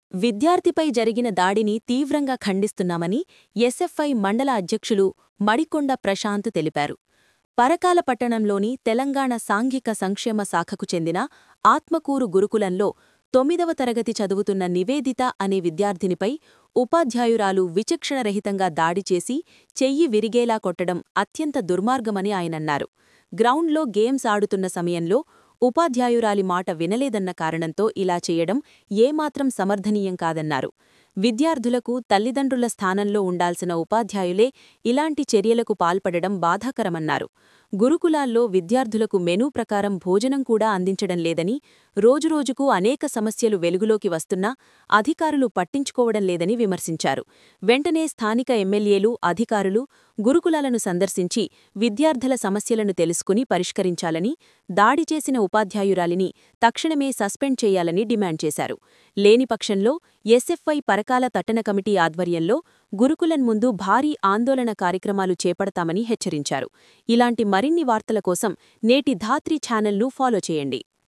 విద్యార్థిపై జరిగిన దాడిని తీవ్రంగా ఖండిస్తున్నామని ఎస్ఎఫ్ఐ మండల అధ్యక్షులు మడికొండ ప్రశాంత్ తెలిపారు పరకాల పట్టణంలోని తెలంగాణ సాంఘిక సంక్షేమ శాఖకు చెందిన ఆత్మకూరు గురుకులంలో తొమ్మిదవ తరగతి చదువుతున్న నివేదిత అనే విద్యార్థినిపై ఉపాధ్యాయురాలు విచక్షణరహితంగా దాడి చేసి చెయ్యి విరిగేలా కొట్టడం అత్యంత దుర్మార్గమని ఆయనన్నారు గ్రౌండ్లో గేమ్స్ ఆడుతున్న సమయంలో ఉపాధ్యాయురాలి మాట వినలేదన్న కారణంతో ఇలా చేయడం ఏమాత్రం సమర్థనీయం కాదన్నారు విద్యార్థులకు తల్లిదండ్రుల స్థానంలో ఉండాల్సిన ఉపాధ్యాయులే ఇలాంటి చర్యలకు పాల్పడడం బాధాకరమన్నారు గురుకులాల్లో విద్యార్థులకు మెనూ ప్రకారం భోజనం కూడా అందించడం లేదని రోజురోజుకు అనేక సమస్యలు వెలుగులోకి వస్తున్నా అధికారులు పట్టించుకోవడం లేదని విమర్శించారు వెంటనే స్థానిక ఎమ్మెల్యేలు అధికారులు గురుకులాలను సందర్శించి విద్యార్థుల సమస్యలను తెలుసుకుని పరిష్కరించాలని దాడి చేసిన ఉపాధ్యాయురాలిని తక్షణమే సస్పెండ్ చేయాలని డిమాండ్ చేశారు లేని పక్షంలో ఎస్ఎఫ్ఐ పరకాల తట్టన కమిటీ ఆధ్వర్యంలో గురుకులన్ ముందు భారీ ఆందోళన కార్యక్రమాలు చేపడతామని హెచ్చరించారు ఇలాంటి మరిన్ని వార్తల కోసం నేటి ధాత్రి ఛానల్ను ఫాలో చేయండి